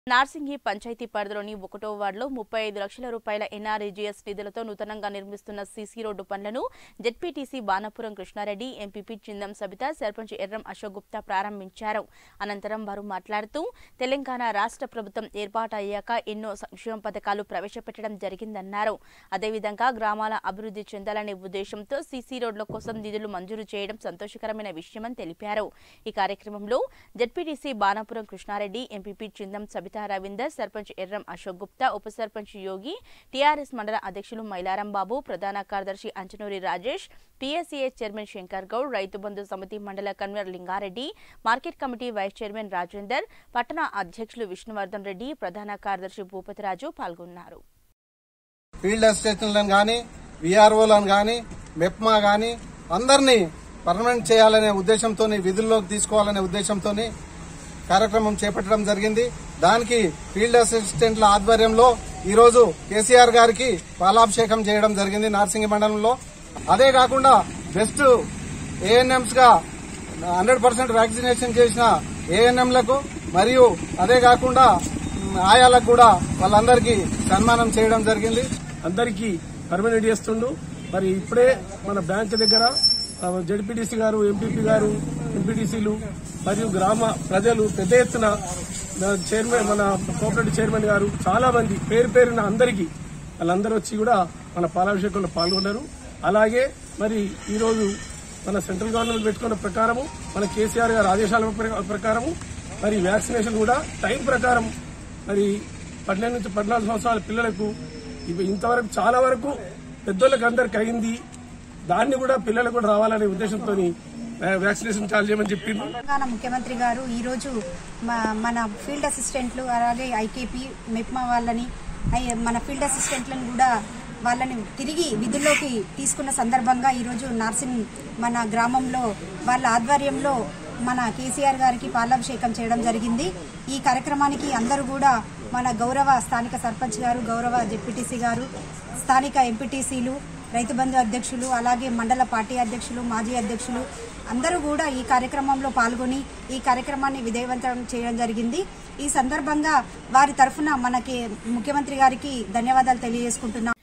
నార్సింగి పంచాయతీ పరిధిలోని ఒకటో వార్డులో ముప్పై ఐదు లక్షల రూపాయల ఎన్ఆర్ఈజీఎస్ నిధులతో నూతనంగా నిర్మిస్తున్న సీసీ రోడ్డు పనులను జెడ్పీటీసీ బాణపురం కృష్ణారెడ్డి ఎంపీపీ చిందం సబిత సర్పంచ్ ఎర్రం అశోక్ గుప్తా ప్రారంభించారు అనంతరం వారు మాట్లాడుతూ తెలంగాణ రాష్ట్ర ప్రభుత్వం ఏర్పాటు అయ్యాక ఎన్నో సంక్షేమ పథకాలు ప్రవేశపెట్టడం జరిగిందన్నారు అదేవిధంగా గ్రామాల అభివృద్ధి చెందాలనే ఉద్దేశంతో సీసీ రోడ్ల కోసం నిధులు మంజూరు చేయడం సంతోషకరమైన విషయమని తెలిపారు ఈ కార్యక్రమంలో జెడ్పీటీసీ బాణపురం కృష్ణారెడ్డి ఎంపీపీ చిందం సబితా రవీందర్ సర్పంచ్ ఎర్రం అశోక్ గుప్తా ఉప సర్పంచ్ యోగి టీఆర్ఎస్ మండల అధ్యక్షులు మైలారం బాబు ప్రధాన కార్యదర్శి అంచనూరి రాజేష్ పీఎస్సీఏ చైర్మన్ శంకర్ గౌడ్ రైతు బంధు సమితి మండల convener Linga Reddy market committee vice chairman Rajender పట్టణ అధ్యక్షులు విష్ణువర్ధన్ రెడ్డి ప్రధాన కార్యదర్శి భూపతిరాజు పాల్గొన్నారు ఫీల్డ్ అసిస్టెంట్లను కానీ విఆర్ఓలను కానీ మెప్మా కానీ అందరినీ పర్మనెంట్ చేయాలనే ఉద్దేశంతో విధుల్లోకి తీసుకోవాలనే ఉద్దేశంతో కార్యక్రమం చేపట్టడం జరిగింది దానికి ఫీల్డ్ అసిస్టెంట్ల ఆధ్వర్యంలో ఈరోజు కేసీఆర్ గారికి పాలాభిషేకం చేయడం జరిగింది నార్సింగి మండలంలో అదే కాకుండా బెస్ట్ ఏఎన్ఎంస్ గా హండ్రెడ్ పర్సెంట్ వ్యాక్సినేషన్ చేసిన ఏఎన్ఎంలకు మరియు అదే కాకుండా మ్, ఆయాలకు కూడా వాళ్ళందరికీ సన్మానం చేయడం జరిగింది అందరికీ పర్మనెంట్ చేస్తుండు మరి ఇప్పుడే మన బ్యాంక్ దగ్గర జడ్పీటీసీ గారు ఎంపీపీ గారు ఎంపీటీసీలు మరియు గ్రామ ప్రజలు పెద్ద ఎత్తున నా చైర్మన్ మన కోఆపరేటివ్ చైర్మన్ గారు చాలా మంది పేరు పేరున అందరికీ వాళ్ళందరూ వచ్చి కూడా మన పాలాభిషేకంలో పాల్గొన్నారు అలాగే మరి ఈరోజు మన సెంట్రల్ గవర్నమెంట్ పెట్టుకున్న ప్రకారము మన కేసీఆర్ గారి ఆదేశాల ప్ర- ప్రకారము మరి వ్యాక్సినేషన్ కూడా టైం ప్రకారం మరి పన్నెండు నుంచి పద్నాలుగు సంవత్సరాల పిల్లలకు ఇవి ఇంతవరకు చాలా వరకు పెద్దోళ్ళకి అందరికి అయింది దాన్ని కూడా పిల్లలకు కూడా రావాలనే ఉద్దేశంతో వ్యాక్సినేషన్ చాలు చేయమని చెప్పిండ్రు తెలంగాణ ముఖ్యమంత్రి గారు ఈరోజు మ- మన ఫీల్డ్ అసిస్టెంట్లు అలాగే ఐకేపీ మెప్మా వాళ్ళని ఐ- మన ఫీల్డ్ అసిస్టెంట్లను కూడా వాళ్ళని తిరిగి విధుల్లోకి తీసుకున్న సందర్భంగా ఈరోజు నర్సింగ్ మన గ్రామంలో వాళ్ళ ఆధ్వర్యంలో మన కేసీఆర్ గారికి పాలాభిషేకం చేయడం జరిగింది ఈ కార్యక్రమానికి అందరూ కూడా మన గౌరవ స్థానిక సర్పంచ్ గారు గౌరవ జెడ్పీటీసీ గారు స్థానిక ఎంపీటీసీలు రైతు బంధు అధ్యక్షులు అలాగే మండల పార్టీ అధ్యక్షులు మాజీ అధ్యక్షులు అందరూ కూడా ఈ కార్యక్రమంలో పాల్గొని ఈ కార్యక్రమాన్ని విజయవంతం చేయడం జరిగింది ఈ సందర్భంగా వారి తరఫున మనకి ముఖ్యమంత్రి గారికి ధన్యవాదాలు తెలియజేసుకుంటున్నాం